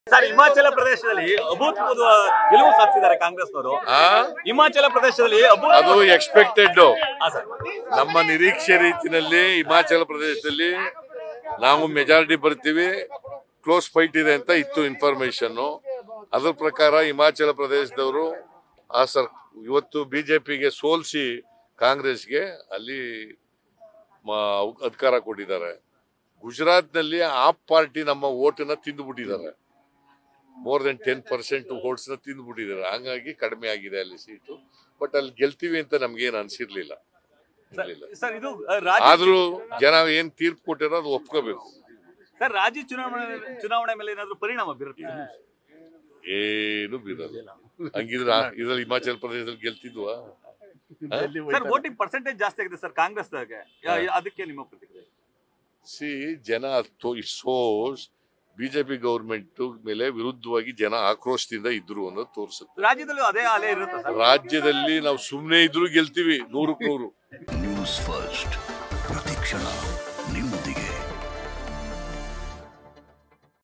Sir Himachal ಪ್ರದೇಶದಲ್ಲಿ ಅಭೂತಪೂರ್ವ ಗೆಲುವು ಸಾಧಿಸಿದ್ದಾರೆ ಕಾಂಗ್ರೆಸ್ನವರು ಆ ಹಿಮಾಚಲ ಪ್ರದೇಶದಲ್ಲಿ ಅದು ಅಭೂತಪೂರ್ವ ಎಕ್ಸ್ಪೆಕ್ಟೆಡ್ ಹಾ ಸರ್ ನಮ್ಮ ನಿರೀಕ್ಷೆ ರೀತಿನಲ್ಲಿ ಹಿಮಾಚಲ ಪ್ರದೇಶದಲ್ಲಿ ನಾವು ಮೆಜಾರಿಟಿ ಬರ್ತೀವಿ ಕ್ಲೋಸ್ ಫೈಟ್ ಇದೆ ಅಂತ ಇತ್ತು ಇನ್ಫಾರ್ಮೇಶನ್ ಅದ್ರ ಪ್ರಕಾರ ಹಿಮಾಚಲ ಪ್ರದೇಶದವರು ಆ ಸರ್ ಇವತ್ತು ಬಿಜೆಪಿಗೆ ಸೋಲಿಸಿ ಕಾಂಗ್ರೆಸ್ಗೆ ಅಲ್ಲಿ ಮ- ಅಧಿಕಾರ ಕೊಟ್ಟಿದ್ದಾರೆ ಗುಜರಾತ್ನಲ್ಲಿ ಆಪ್ ಪಾರ್ಟಿ ನಮ್ಮ ಓಟನ್ನ ತಿಂದುಬಿಟ್ಟಿದ್ದಾರೆ ಮೋರ್ ದೆನ್ ಟೆನ್ ಪರ್ಸೆಂಟ್ ನ ತಿಂದುಬಿಟ್ಟಿದ್ದಾರೆ ಹಂಗಾಗಿ ಕಡಿಮೆ ಆಗಿದೆ ಅಲ್ಲಿ ಸೀಟು ಬಟ್ ಅಲ್ಲಿ ಗೆಲ್ತೀವಿ ಅಂತ ನಮ್ಗೇನು ಅನ್ಸಿರ್ಲಿಲ್ಲ ಇರ್ಲಿಲ್ಲ. ಸರ್ ಇದು ಅ, ರಾಜ್ಯ ಆದ್ರೂ ಜನ ಏನ್ ತೀರ್ಪು ಕೊಟ್ಟಿರೋ ಅದು ಒಪ್ಕೋಬೇಕು ಸರ್ ರಾಜ್ಯ ಚುನಾವಣೆ ಚುನಾವಣೆ ಮೇಲೆ ಏನಾದ್ರು ಪರಿಣಾಮ ಬೀರುತ್ತೆ ಏನು ಬೀರಲ್ಲ ಹಂಗಿದ್ರೆ ಆ- ಇದ್ರಲ್ಲಿ ಹಿಮಾಚಲ ಪ್ರದೇಶದಲ್ಲಿ ಗೆಲ್ತಿದ್ವಾ ಸರ್ ವೋಟಿಂಗ್ ಪರ್ಸೆಂಟೇಜ್ ಜಾಸ್ತಿ ಆಗಿದೆ ಸರ್ ಕಾಂಗ್ರೆಸ್ ಅದಕ್ಕೆ ನಿಮ್ಮ ಪ್ರತಿಕ್ರಿಯೆ ಸಿ ಜನ ಇಟ್ ಸೋಸ್ ಬಿಜೆಪಿ ಗೌರ್ಮೆಂಟ್ ಮೇಲೆ ವಿರುದ್ಧವಾಗಿ ಜನ ಆಕ್ರೋಶದಿಂದ ಇದ್ರು ಅನ್ನೋದು ತೋರಿಸುತ್ತೆ ರಾಜ್ಯದಲ್ಲೂ ಅದೇ ಅಲೆ ಇರುತ್ತೆ ಸರ್ ರಾಜ್ಯದಲ್ಲಿ ನಾವು ಸುಮ್ನೆ ಇದ್ರು ಗೆಲ್ತೀವಿ ನೂರಕ್ಕೆ ನೂರು ನ್ಯೂಸ್ ಫಸ್ಟ್ ಪ್ರತಿಕ್ಷಣ ನಿಮ್ಮೊಂದಿಗೆ